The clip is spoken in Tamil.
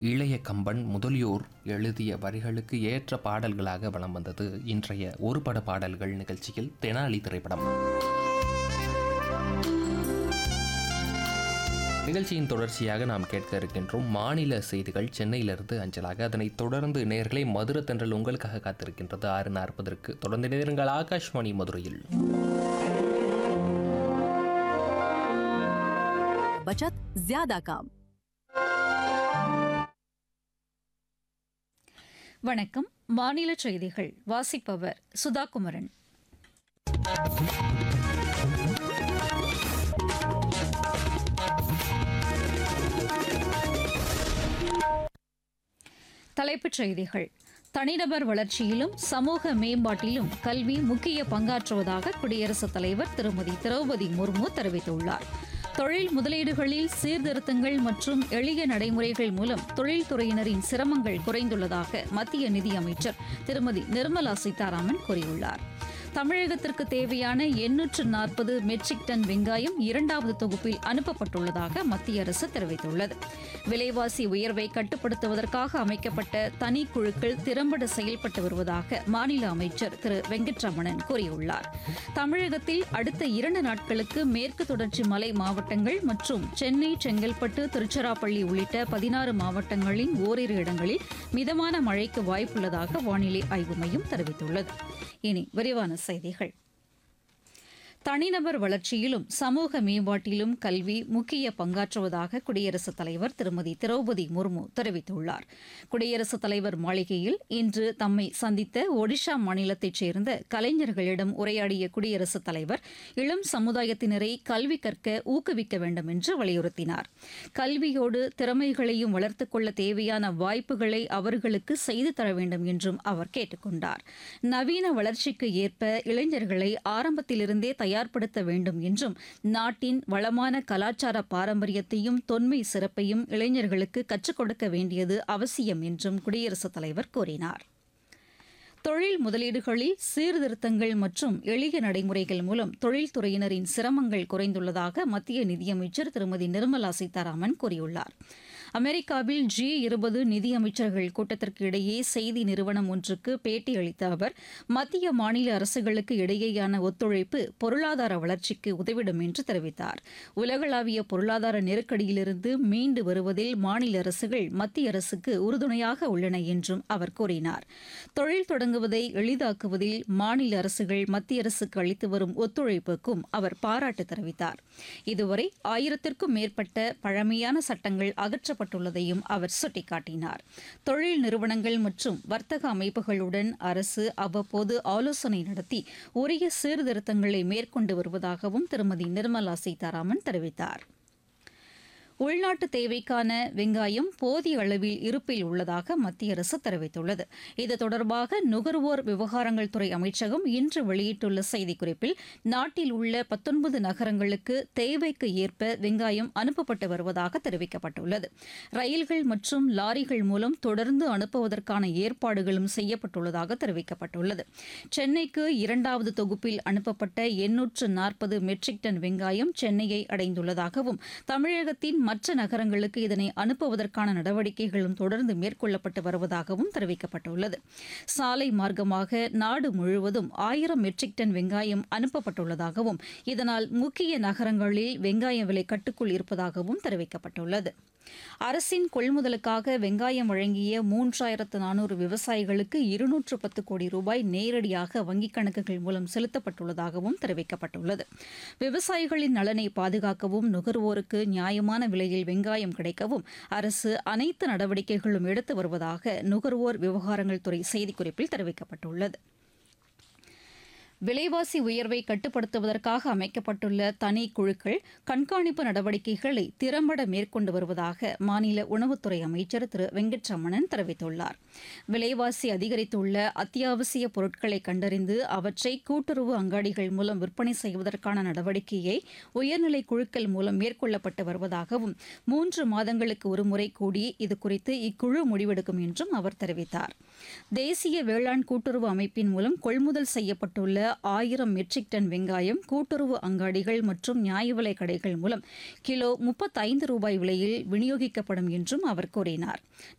இளைய கம்பன் முதலியோர் எழுதிய வரிகளுக்கு ஏற்ற பாடல்களாக வலம் வந்தது இன்றைய ஒரு பட பாடல்கள் நிகழ்ச்சியில் தெனாலி திரைப்படம் நிகழ்ச்சியின் தொடர்ச்சியாக நாம் கேட்க இருக்கின்றோம் மாநில செய்திகள் சென்னையிலிருந்து அஞ்சலாக அதனைத் தொடர்ந்து நேர்களை மதுரை தென்றல் உங்களுக்காக காத்திருக்கின்றது ஆறு நாற்பதற்கு தொடர்ந்து நேருங்கள் ஆகாஷ்வாணி மதுரையில் बचत ज्यादा काम வணக்கம் மாநில செய்திகள் வாசிப்பவர் சுதா குமரன் தலைப்புச் செய்திகள் தனிநபர் வளர்ச்சியிலும் சமூக மேம்பாட்டிலும் கல்வி முக்கிய பங்காற்றுவதாக குடியரசுத் தலைவர் திருமதி திரௌபதி முர்மு தெரிவித்துள்ளார் தொழில் முதலீடுகளில் சீர்திருத்தங்கள் மற்றும் எளிய நடைமுறைகள் மூலம் தொழில்துறையினரின் சிரமங்கள் குறைந்துள்ளதாக மத்திய நிதியமைச்சர் திருமதி நிர்மலா சீதாராமன் கூறியுள்ளார் தமிழகத்திற்கு தேவையான எண்ணூற்று நாற்பது மெட்ரிக் டன் வெங்காயம் இரண்டாவது தொகுப்பில் அனுப்பப்பட்டுள்ளதாக மத்திய அரசு தெரிவித்துள்ளது விலைவாசி உயர்வை கட்டுப்படுத்துவதற்காக அமைக்கப்பட்ட தனி குழுக்கள் திறம்பட செயல்பட்டு வருவதாக மாநில அமைச்சர் திரு வெங்கட்ரமணன் கூறியுள்ளார் தமிழகத்தில் அடுத்த இரண்டு நாட்களுக்கு மேற்கு தொடர்ச்சி மலை மாவட்டங்கள் மற்றும் சென்னை செங்கல்பட்டு திருச்சிராப்பள்ளி உள்ளிட்ட பதினாறு மாவட்டங்களின் ஓரிரு இடங்களில் மிதமான மழைக்கு வாய்ப்புள்ளதாக வானிலை ஆய்வு மையம் தெரிவித்துள்ளது இனி விரிவான செய்திகள் தனிநபர் வளர்ச்சியிலும் சமூக மேம்பாட்டிலும் கல்வி முக்கிய பங்காற்றுவதாக குடியரசுத் தலைவர் திருமதி திரௌபதி முர்மு தெரிவித்துள்ளார் குடியரசுத் தலைவர் மாளிகையில் இன்று தம்மை சந்தித்த ஒடிஷா மாநிலத்தைச் சேர்ந்த கலைஞர்களிடம் உரையாடிய குடியரசுத் தலைவர் இளம் சமுதாயத்தினரை கல்வி கற்க ஊக்குவிக்க வேண்டும் என்று வலியுறுத்தினார் கல்வியோடு திறமைகளையும் வளர்த்துக் கொள்ள தேவையான வாய்ப்புகளை அவர்களுக்கு செய்து தர வேண்டும் என்றும் அவர் கேட்டுக் கொண்டார் நவீன வளர்ச்சிக்கு ஏற்ப இளைஞர்களை ஆரம்பத்திலிருந்தே தயார்படுத்த வேண்டும் என்றும் நாட்டின் வளமான கலாச்சார பாரம்பரியத்தையும் தொன்மை சிறப்பையும் இளைஞர்களுக்கு கற்றுக் கொடுக்க வேண்டியது அவசியம் என்றும் குடியரசுத் தலைவர் கூறினார் தொழில் முதலீடுகளில் சீர்திருத்தங்கள் மற்றும் எளிய நடைமுறைகள் மூலம் தொழில்துறையினரின் சிரமங்கள் குறைந்துள்ளதாக மத்திய நிதியமைச்சர் திருமதி நிர்மலா சீதாராமன் கூறியுள்ளார் அமெரிக்காவில் ஜி இருபது நிதியமைச்சர்கள் கூட்டத்திற்கு இடையே செய்தி நிறுவனம் ஒன்றுக்கு பேட்டியளித்த அவர் மத்திய மாநில அரசுகளுக்கு இடையேயான ஒத்துழைப்பு பொருளாதார வளர்ச்சிக்கு உதவிடும் என்று தெரிவித்தார் உலகளாவிய பொருளாதார நெருக்கடியிலிருந்து மீண்டு வருவதில் மாநில அரசுகள் மத்திய அரசுக்கு உறுதுணையாக உள்ளன என்றும் அவர் கூறினார் தொழில் தொடங்குவதை எளிதாக்குவதில் மாநில அரசுகள் மத்திய அரசுக்கு அளித்து வரும் ஒத்துழைப்புக்கும் அவர் பாராட்டு தெரிவித்தார் இதுவரை ஆயிரத்திற்கும் மேற்பட்ட பழமையான சட்டங்கள் அகற்றப்பட்டுள்ளதையும் அவர் சுட்டிக்காட்டினார் தொழில் நிறுவனங்கள் மற்றும் வர்த்தக அமைப்புகளுடன் அரசு அவ்வப்போது ஆலோசனை நடத்தி உரிய சீர்திருத்தங்களை மேற்கொண்டு வருவதாகவும் திருமதி நிர்மலா சீதாராமன் தெரிவித்தார் உள்நாட்டு தேவைக்கான வெங்காயம் போதிய அளவில் இருப்பில் உள்ளதாக மத்திய அரசு தெரிவித்துள்ளது இது தொடர்பாக நுகர்வோர் விவகாரங்கள் துறை அமைச்சகம் இன்று வெளியிட்டுள்ள செய்திக்குறிப்பில் நாட்டில் உள்ள பத்தொன்பது நகரங்களுக்கு தேவைக்கு ஏற்ப வெங்காயம் அனுப்பப்பட்டு வருவதாக தெரிவிக்கப்பட்டுள்ளது ரயில்கள் மற்றும் லாரிகள் மூலம் தொடர்ந்து அனுப்புவதற்கான ஏற்பாடுகளும் செய்யப்பட்டுள்ளதாக தெரிவிக்கப்பட்டுள்ளது சென்னைக்கு இரண்டாவது தொகுப்பில் அனுப்பப்பட்ட எண்ணூற்று நாற்பது மெட்ரிக் டன் வெங்காயம் சென்னையை அடைந்துள்ளதாகவும் தமிழகத்தின் மற்ற நகரங்களுக்கு இதனை அனுப்புவதற்கான நடவடிக்கைகளும் தொடர்ந்து மேற்கொள்ளப்பட்டு வருவதாகவும் தெரிவிக்கப்பட்டுள்ளது சாலை மார்க்கமாக நாடு முழுவதும் ஆயிரம் மெட்ரிக் டன் வெங்காயம் அனுப்பப்பட்டுள்ளதாகவும் இதனால் முக்கிய நகரங்களில் வெங்காய விலை கட்டுக்குள் இருப்பதாகவும் தெரிவிக்கப்பட்டுள்ளது அரசின் கொள்முதலுக்காக வெங்காயம் வழங்கிய மூன்றாயிரத்து நானூறு விவசாயிகளுக்கு இருநூற்று பத்து கோடி ரூபாய் நேரடியாக வங்கிக் கணக்குகள் மூலம் செலுத்தப்பட்டுள்ளதாகவும் தெரிவிக்கப்பட்டுள்ளது விவசாயிகளின் நலனை பாதுகாக்கவும் நுகர்வோருக்கு நியாயமான விலையில் வெங்காயம் கிடைக்கவும் அரசு அனைத்து நடவடிக்கைகளும் எடுத்து வருவதாக நுகர்வோர் விவகாரங்கள் துறை செய்திக்குறிப்பில் தெரிவிக்கப்பட்டுள்ளது விலைவாசி உயர்வை கட்டுப்படுத்துவதற்காக அமைக்கப்பட்டுள்ள தனி குழுக்கள் கண்காணிப்பு நடவடிக்கைகளை திறம்பட மேற்கொண்டு வருவதாக மாநில உணவுத்துறை அமைச்சர் திரு வெங்கட்ரமணன் தெரிவித்துள்ளார் விலைவாசி அதிகரித்துள்ள அத்தியாவசிய பொருட்களை கண்டறிந்து அவற்றை கூட்டுறவு அங்காடிகள் மூலம் விற்பனை செய்வதற்கான நடவடிக்கையை உயர்நிலை குழுக்கள் மூலம் மேற்கொள்ளப்பட்டு வருவதாகவும் மூன்று மாதங்களுக்கு ஒருமுறை கூடி இதுகுறித்து இக்குழு முடிவெடுக்கும் என்றும் அவர் தெரிவித்தார் தேசிய வேளாண் கூட்டுறவு அமைப்பின் மூலம் கொள்முதல் செய்யப்பட்டுள்ள ஆயிரம் மெட்ரிக் டன் வெங்காயம் கூட்டுறவு அங்காடிகள் மற்றும் நியாய விலை கடைகள் மூலம் கிலோ முப்பத்தைந்து ரூபாய் விலையில் விநியோகிக்கப்படும் என்றும் அவர் கூறினார்